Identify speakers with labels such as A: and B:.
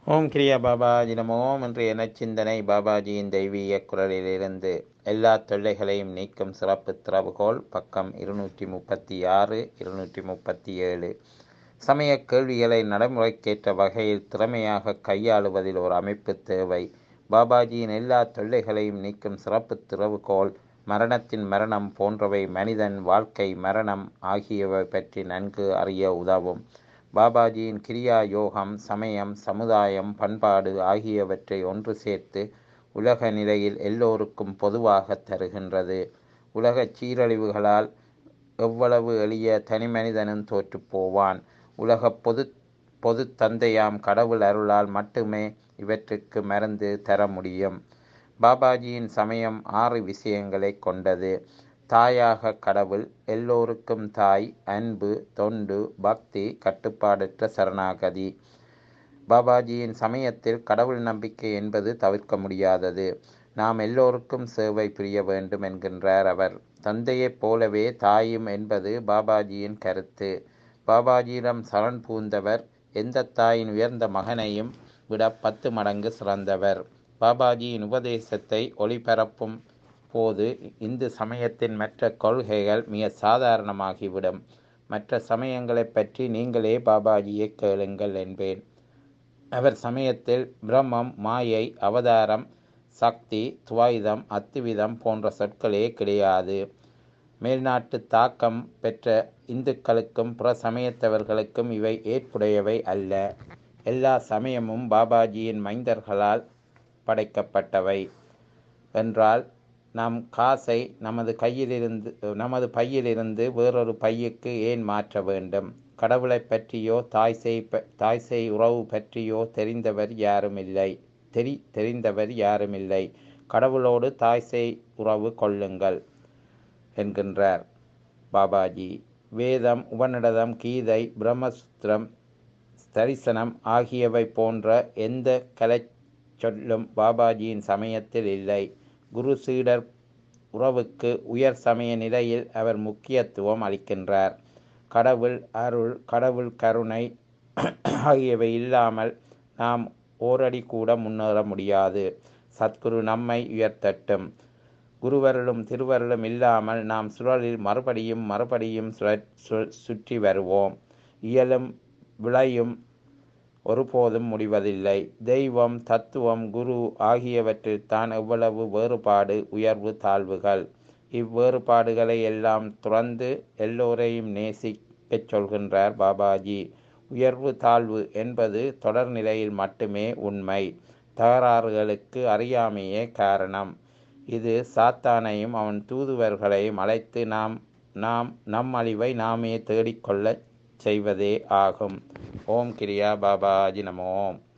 A: ஓம் கிரியா பாபாஜி நமோம் என்று எனச்சிந்தனை பாபாஜியின் தெய்வீக குரலிலிருந்து எல்லா தொல்லைகளையும் நீக்கும் சிறப்பு திறவுகோல் பக்கம் இருநூற்றி முப்பத்தி ஆறு இருநூற்றி முப்பத்தி ஏழு சமய கேள்விகளை நடைமுறைக்கேற்ற வகையில் திறமையாக கையாளுவதில் ஒரு அமைப்பு தேவை பாபாஜியின் எல்லா தொல்லைகளையும் நீக்கும் சிறப்பு திறவுகோல் மரணத்தின் மரணம் போன்றவை மனிதன் வாழ்க்கை மரணம் ஆகியவை பற்றி நன்கு அறிய உதவும் பாபாஜியின் கிரியா யோகம் சமயம் சமுதாயம் பண்பாடு ஆகியவற்றை ஒன்று சேர்த்து உலக நிலையில் எல்லோருக்கும் பொதுவாக தருகின்றது உலகச் சீரழிவுகளால் எவ்வளவு எளிய தனிமனிதனும் தோற்று போவான் உலக பொது பொது தந்தையாம் கடவுள் அருளால் மட்டுமே இவற்றுக்கு மருந்து தர முடியும் பாபாஜியின் சமயம் ஆறு விஷயங்களை கொண்டது தாயாக கடவுள் எல்லோருக்கும் தாய் அன்பு தொண்டு பக்தி கட்டுப்பாடற்ற சரணாகதி பாபாஜியின் சமயத்தில் கடவுள் நம்பிக்கை என்பது தவிர்க்க முடியாதது நாம் எல்லோருக்கும் சேவை புரிய வேண்டும் என்கின்றார் அவர் தந்தையைப் போலவே தாயும் என்பது பாபாஜியின் கருத்து பாபாஜியிடம் சரண் பூந்தவர் எந்த தாயின் உயர்ந்த மகனையும் விட பத்து மடங்கு சிறந்தவர் பாபாஜியின் உபதேசத்தை ஒளிபரப்பும் போது இந்து சமயத்தின் மற்ற கொள்கைகள் மிக சாதாரணமாகிவிடும் மற்ற சமயங்களைப் பற்றி நீங்களே பாபாஜியை கேளுங்கள் என்பேன் அவர் சமயத்தில் பிரம்மம் மாயை அவதாரம் சக்தி துவைதம் அத்துவிதம் போன்ற சொற்களே கிடையாது மேல்நாட்டு தாக்கம் பெற்ற இந்துக்களுக்கும் புற சமயத்தவர்களுக்கும் இவை ஏற்புடையவை அல்ல எல்லா சமயமும் பாபாஜியின் மைந்தர்களால் படைக்கப்பட்டவை என்றால் நம் காசை நமது கையிலிருந்து நமது பையிலிருந்து வேறொரு பையுக்கு ஏன் மாற்ற வேண்டும் கடவுளை பற்றியோ தாய் செய் தாய் செய் உறவு பற்றியோ தெரிந்தவர் யாரும் இல்லை தெரி தெரிந்தவர் யாரும் இல்லை கடவுளோடு தாய் செய் உறவு கொள்ளுங்கள் என்கின்றார் பாபாஜி வேதம் உபநிடதம் கீதை பிரம்மசுத்திரம் தரிசனம் ஆகியவை போன்ற எந்த கலை சொல்லும் பாபாஜியின் சமயத்தில் இல்லை குரு சீடர் உறவுக்கு உயர் சமய நிலையில் அவர் முக்கியத்துவம் அளிக்கின்றார் கடவுள் அருள் கடவுள் கருணை ஆகியவை இல்லாமல் நாம் ஓரடி கூட முன்னேற முடியாது சத்குரு நம்மை உயர்த்தட்டும் குருவருளும் திருவருளும் இல்லாமல் நாம் சுழலில் மறுபடியும் மறுபடியும் சுற்றி வருவோம் இயலும் விளையும் ஒருபோதும் முடிவதில்லை தெய்வம் தத்துவம் குரு ஆகியவற்றில் தான் எவ்வளவு வேறுபாடு உயர்வு தாழ்வுகள் இவ்வேறுபாடுகளை எல்லாம் துறந்து எல்லோரையும் நேசிக்கச் சொல்கின்றார் பாபாஜி உயர்வு தாழ்வு என்பது தொடர் நிலையில் மட்டுமே உண்மை தகராறுகளுக்கு அறியாமையே காரணம் இது சாத்தானையும் அவன் தூதுவர்களையும் அழைத்து நாம் நாம் நம் அழிவை நாமே தேடிக்கொள்ள செய்வதே ஆகும் ஓம் கிரியா பாபாஜி நமோம்